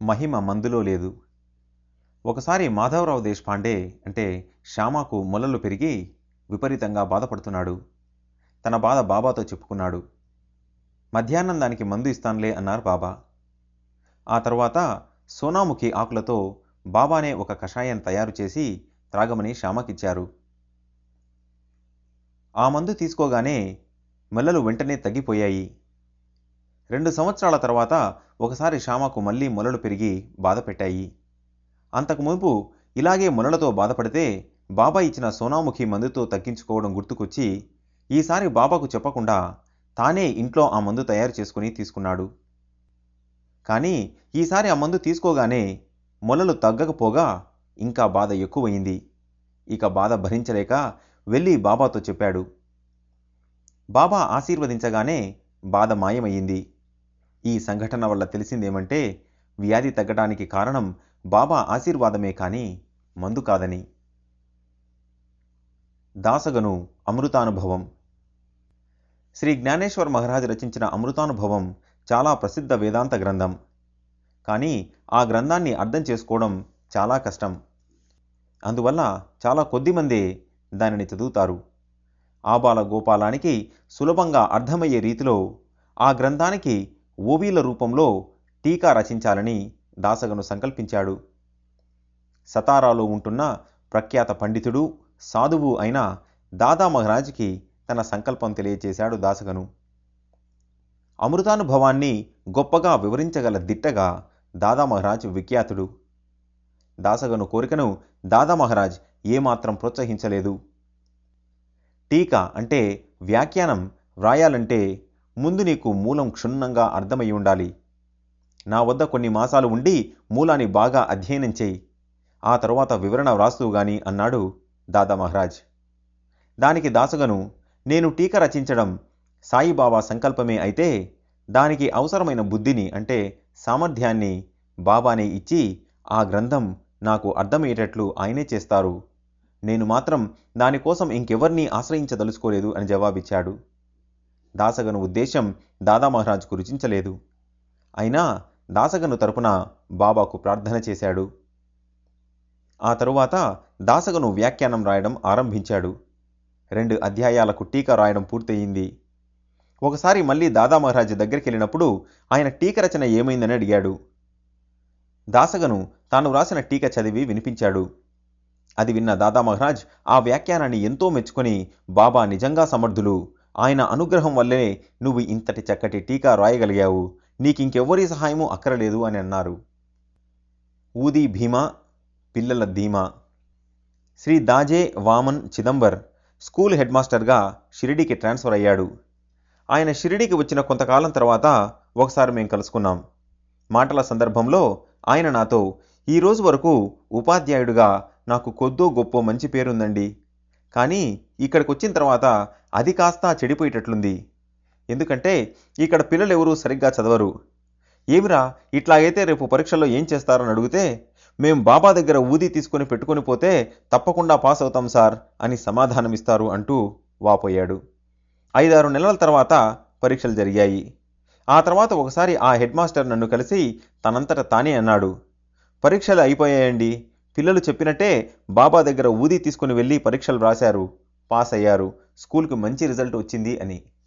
మహిమ మందులో లేదు ఒకసారి మాధవరావు దేశపాండే అంటే శ్యామకు మొలలు పెరిగి విపరీతంగా బాధపడుతున్నాడు తన బాధ బాబాతో చెప్పుకున్నాడు మధ్యాహ్నం దానికి మందు ఇస్తానులే అన్నారు బాబా ఆ తర్వాత సోనాముఖి ఆకులతో బాబానే ఒక కషాయం తయారు చేసి త్రాగమని శ్యామకిచ్చారు ఆ మందు తీసుకోగానే మొలలు వెంటనే తగ్గిపోయాయి రెండు సంవత్సరాల తర్వాత ఒకసారి శ్యామకు మళ్ళీ మొలలు పెరిగి బాధ పెట్టాయి అంతకు మునుపు ఇలాగే మొలలతో బాధపడితే బాబా ఇచ్చిన సోనాముఖి మందుతో తగ్గించుకోవడం గుర్తుకొచ్చి ఈసారి బాబాకు చెప్పకుండా తానే ఇంట్లో ఆ మందు తయారు చేసుకుని తీసుకున్నాడు కానీ ఈసారి ఆ మందు తీసుకోగానే మొలలు తగ్గకపోగా ఇంకా బాధ ఎక్కువయింది ఇక బాధ భరించలేక వెళ్ళి బాబాతో చెప్పాడు బాబా ఆశీర్వదించగానే బాధ మాయమయ్యింది ఈ సంఘటన వల్ల తెలిసిందేమంటే వ్యాధి తగ్గడానికి కారణం బాబా ఆశీర్వాదమే కానీ మందు కాదని దాసగను అమృతానుభవం శ్రీ జ్ఞానేశ్వర్ మహారాజ్ రచించిన అమృతానుభవం చాలా ప్రసిద్ధ వేదాంత గ్రంథం కానీ ఆ గ్రంథాన్ని అర్థం చేసుకోవడం చాలా కష్టం అందువల్ల చాలా కొద్దిమందే దానిని చదువుతారు ఆబాల గోపాలానికి సులభంగా అర్థమయ్యే రీతిలో ఆ గ్రంథానికి ఓవీల రూపంలో టీకా రచించాలని దాసగను సంకల్పించాడు సతారాలో ఉంటున్న ప్రఖ్యాత పండితుడు సాధువు అయిన దాదా మహారాజ్కి తన సంకల్పం తెలియచేశాడు దాసగను అమృతానుభవాన్ని గొప్పగా వివరించగల దిట్టగా దాదా మహారాజ్ విఖ్యాతుడు దాసగను కోరికను దాదా మహారాజ్ ఏమాత్రం ప్రోత్సహించలేదు టీకా అంటే వ్యాఖ్యానం వ్రాయాలంటే ముందు నీకు మూలం క్షుణ్ణంగా అర్థమై ఉండాలి నా వద్ద కొన్ని మాసాలు ఉండి మూలాన్ని బాగా అధ్యయనం చేయి ఆ తరువాత వివరణ వ్రాస్తూ గాని అన్నాడు దాదా మహారాజ్ దానికి దాసగను నేను టీకా రచించడం సాయిబాబా సంకల్పమే అయితే దానికి అవసరమైన బుద్ధిని అంటే సామర్థ్యాన్ని బాబానే ఇచ్చి ఆ గ్రంథం నాకు అర్థమయ్యేటట్లు ఆయనే చేస్తారు నేను మాత్రం దానికోసం ఇంకెవరినీ ఆశ్రయించదలుచుకోలేదు అని జవాబిచ్చాడు దాసగను ఉద్దేశం దాదా మహారాజ్కు రుచించలేదు అయినా దాసగను తరపున బాబాకు ప్రార్థన చేశాడు ఆ తరువాత దాసగను వ్యాఖ్యానం రాయడం ఆరంభించాడు రెండు అధ్యాయాలకు టీకా రాయడం పూర్తయింది ఒకసారి మళ్ళీ దాదా మహారాజ్ దగ్గరికి వెళ్ళినప్పుడు ఆయన టీక రచన ఏమైందని అడిగాడు దాసగను తాను వ్రాసిన టీక చదివి వినిపించాడు అది విన్న దాదా మహారాజ్ ఆ వ్యాఖ్యానాన్ని ఎంతో మెచ్చుకొని బాబా నిజంగా సమర్థులు ఆయన అనుగ్రహం వల్లే నువ్వు ఇంతటి చక్కటి టీకా రాయగలిగావు నీకింకెవ్వరి సహాయము అక్కరలేదు అని అన్నారు ఊది భీమా పిల్లల ధీమా శ్రీ దాజే వామన్ చిదంబర్ స్కూల్ హెడ్ మాస్టర్గా షిరిడీకి ట్రాన్స్ఫర్ అయ్యాడు ఆయన షిరిడీకి వచ్చిన కొంతకాలం తర్వాత ఒకసారి మేము కలుసుకున్నాం మాటల సందర్భంలో ఆయన నాతో ఈ రోజు వరకు ఉపాధ్యాయుడిగా నాకు కొద్దో గొప్ప మంచి పేరుందండి కానీ ఇక్కడికి వచ్చిన తర్వాత అది కాస్త చెడిపోయేటట్లుంది ఎందుకంటే ఇక్కడ పిల్లలు ఎవరూ సరిగ్గా చదవరు ఏమిరా ఇట్లాగైతే రేపు పరీక్షల్లో ఏం చేస్తారని అడిగితే మేం బాబా దగ్గర ఊది తీసుకొని పెట్టుకొని పోతే తప్పకుండా పాస్ అవుతాం సార్ అని సమాధానమిస్తారు అంటూ వాపోయాడు ఐదారు నెలల తర్వాత పరీక్షలు జరిగాయి ఆ తర్వాత ఒకసారి ఆ హెడ్ మాస్టర్ నన్ను కలిసి తనంతట తానే అన్నాడు పరీక్షలు అయిపోయాయండి పిల్లలు చెప్పినట్టే బాబా దగ్గర ఊది తీసుకుని వెళ్ళి పరీక్షలు రాశారు పాస్ అయ్యారు స్కూల్కి మంచి రిజల్ట్ వచ్చింది అని